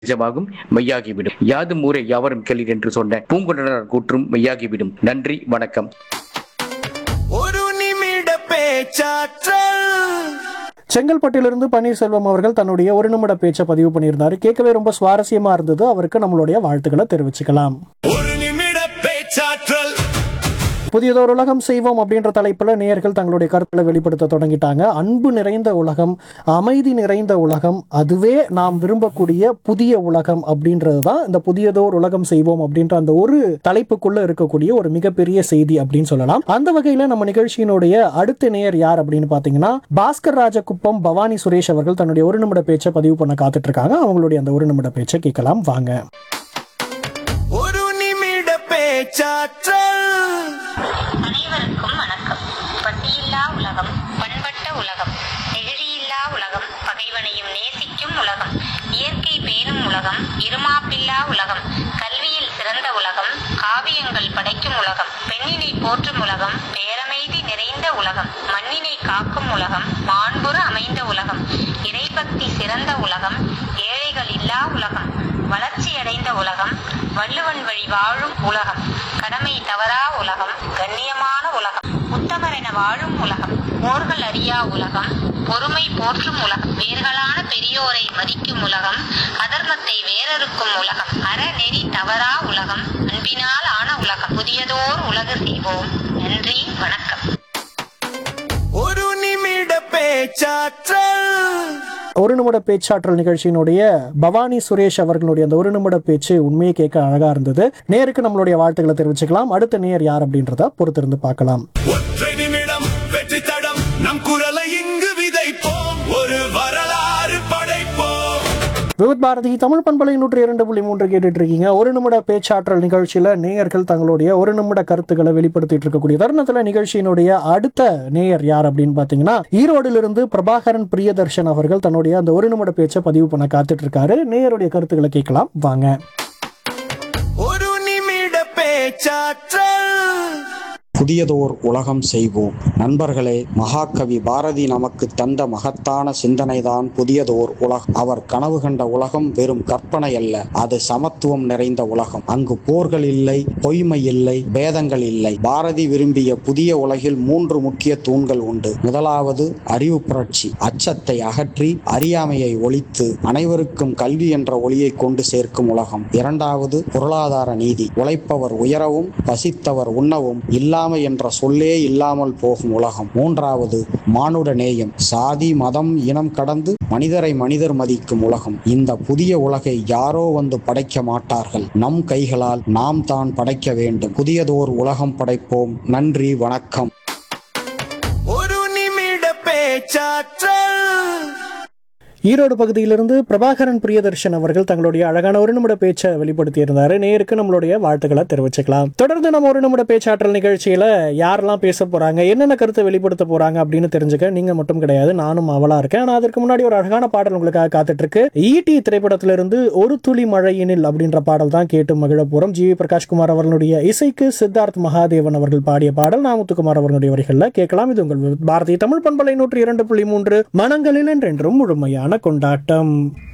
நிஜமாகும் மெய்யாகிவிடும் யாதும் ஊரே யாவரும் கேளீர் என்று சொன்ன பூங்குன்றனர் கூற்றும் மெய்யாகிவிடும் நன்றி வணக்கம் ஒரு நிமிட பேச்சாற்றல் செங்கல்பட்டிலிருந்து பன்னீர்செல்வம் அவர்கள் தன்னுடைய ஒரு நிமிட பேச்சை பதிவு பண்ணியிருந்தாரு கேட்கவே ரொம்ப சுவாரஸ்யமா இருந்தது அவருக்கு நம்மளுடைய வாழ்த்துக்களை தெரிவிச்சுக்கலாம் ஒரு நிமிட பேச்சாற்றல் புதியதொரு உலகம் செய்வோம் அப்படின்ற தலைப்புல நேயர்கள் தங்களுடைய கருத்துக்களை வெளிப்படுத்த தொடங்கிட்டாங்க அன்பு நிறைந்த உலகம் அமைதி நிறைந்த உலகம் அதுவே நாம் விரும்பக்கூடிய புதிய உலகம் அப்படின்றது தான் இந்த புதியதோர் உலகம் செய்வோம் அப்படின்ற அந்த ஒரு தலைப்புக்குள்ள இருக்கக்கூடிய ஒரு மிகப்பெரிய செய்தி அப்படின்னு சொல்லலாம் அந்த வகையில நம்ம நிகழ்ச்சியினுடைய அடுத்த நேயர் யார் அப்படின்னு பாத்தீங்கன்னா பாஸ்கர் ராஜகுப்பம் பவானி சுரேஷ் அவர்கள் தன்னுடைய ஒரு நிமிட பேச்சை பதிவு பண்ண காத்துட்டு இருக்காங்க அவங்களுடைய அந்த ஒரு நிமிட பேச்சை கேட்கலாம் வாங்க ஒரு நிமிட பேச்சாற்றல் அனைவருக்கும் வணக்கம் பட்டியில்லா உலகம் பண்பட்ட உலகம் நெகிழியில்லா உலகம் பகைவனையும் நேசிக்கும் உலகம் இயற்கை பேணும் உலகம் இருமாப்பில்லா உலகம் கல்வியில் சிறந்த உலகம் காவியங்கள் படைக்கும் உலகம் பெண்ணினை போற்றும் உலகம் பேரமைதி நிறைந்த உலகம் மண்ணினை காக்கும் உலகம் மாண்புற அமைந்த உலகம் இறைபக்தி சிறந்த உலகம் ஏழைகள் இல்லா உலகம் வளர்ச்சியடைந்த உலகம் வள்ளுவன் வழி வாழும் உலகம் கடமை தவறா உலகம் கண்ணியமான உலகம் உத்தமரென வாழும் உலகம் போர்கள் அறியா உலகம் பொறுமை போற்றும் உலகம் வேர்களான பெரியோரை மதிக்கும் உலகம் அதர்மத்தை வேறறுக்கும் உலகம் அறநெறி தவறா உலகம் அன்பினால் ஆன உலகம் புதியதோர் உலகு செய்வோம் நன்றி வணக்கம் ஒரு நிமிட பேச்சாற்றல் ஒரு நிமிட பேச்சாற்றல் நிகழ்ச்சியினுடைய பவானி சுரேஷ் அவர்களுடைய அந்த ஒரு நிமிட பேச்சு உண்மையை கேட்க அழகா இருந்தது நேருக்கு நம்மளுடைய வாழ்த்துக்களை தெரிவிச்சுக்கலாம் அடுத்த நேர் யார் அப்படின்றத பொறுத்திருந்து பார்க்கலாம் ஒற்றை நிமிடம் வெற்றி தடம் நம் குரலை இங்கு விதைப்போம் ஒரு வரலாறு படைப்போம் விவித் பாரதி தமிழ் பண்பலை நூற்றி இரண்டு புள்ளி மூன்று கேட்டுட்டு இருக்கீங்க ஒரு நிமிட பேச்சாற்றல் நிகழ்ச்சியில நேயர்கள் தங்களுடைய ஒரு நிமிட கருத்துக்களை வெளிப்படுத்திட்டு இருக்கக்கூடிய தருணத்துல நிகழ்ச்சியினுடைய அடுத்த நேயர் யார் அப்படின்னு பாத்தீங்கன்னா ஈரோடிலிருந்து பிரபாகரன் பிரியதர்ஷன் அவர்கள் தன்னுடைய அந்த ஒரு நிமிட பேச்சை பதிவு பண்ண காத்துட்டு இருக்காரு நேயருடைய கருத்துக்களை கேட்கலாம் வாங்க ஒரு நிமிட பேச்சாற்றல் புதியதோர் உலகம் செய்வோம் நண்பர்களே மகாகவி பாரதி நமக்கு தந்த மகத்தான சிந்தனைதான் புதியதோர் உலகம் அவர் கனவு கண்ட உலகம் வெறும் கற்பனை அல்ல அது சமத்துவம் நிறைந்த உலகம் அங்கு போர்கள் இல்லை பொய்மை இல்லை பேதங்கள் இல்லை பாரதி விரும்பிய புதிய உலகில் மூன்று முக்கிய தூண்கள் உண்டு முதலாவது அறிவு புரட்சி அச்சத்தை அகற்றி அறியாமையை ஒழித்து அனைவருக்கும் கல்வி என்ற ஒளியை கொண்டு சேர்க்கும் உலகம் இரண்டாவது பொருளாதார நீதி உழைப்பவர் உயரவும் பசித்தவர் உண்ணவும் இல்லாமை என்ற சொல்லே இல்லாமல் போகும் உலகம் மூன்றாவது மானுட நேயம் சாதி மதம் இனம் கடந்து மனிதரை மனிதர் மதிக்கும் உலகம் இந்த புதிய உலகை யாரோ வந்து படைக்க மாட்டார்கள் நம் கைகளால் நாம் தான் படைக்க வேண்டும் புதியதோர் உலகம் படைப்போம் நன்றி வணக்கம் ஒரு நிமிட பேச்சாற்றல் ஈரோடு பகுதியிலிருந்து பிரபாகரன் பிரியதர்ஷன் அவர்கள் தங்களுடைய அழகான ஒரு நிமிட பேச்சை வெளிப்படுத்தி இருந்தாரு நேருக்கு நம்மளுடைய வாழ்த்துக்களை தெரிவிச்சுக்கலாம் தொடர்ந்து நம்ம ஒரு நிமிட பேச்சாற்றல் நிகழ்ச்சியில யாரெல்லாம் பேச போறாங்க என்னென்ன கருத்தை வெளிப்படுத்த போறாங்க அப்படின்னு தெரிஞ்சுக்க நீங்க மட்டும் கிடையாது நானும் அவளா இருக்கேன் ஆனா அதற்கு முன்னாடி ஒரு அழகான பாடல் உங்களுக்காக காத்துட்டு இருக்கு ஈடி திரைப்படத்திலிருந்து ஒரு துளி மழையினில் அப்படின்ற பாடல் தான் கேட்டு மகிழ போறோம் ஜி வி பிரகாஷ்குமார் அவர்களுடைய இசைக்கு சித்தார்த் மகாதேவன் அவர்கள் பாடிய பாடல் நாமுத்துக்குமார் அவர்களுடைய வரிகள்ல கேட்கலாம் இது உங்கள் பாரதிய தமிழ் பண்பலை நூற்றி இரண்டு புள்ளி மூன்று மனங்களில் என்றென்றும் முழுமையான கொண்டாட்டம்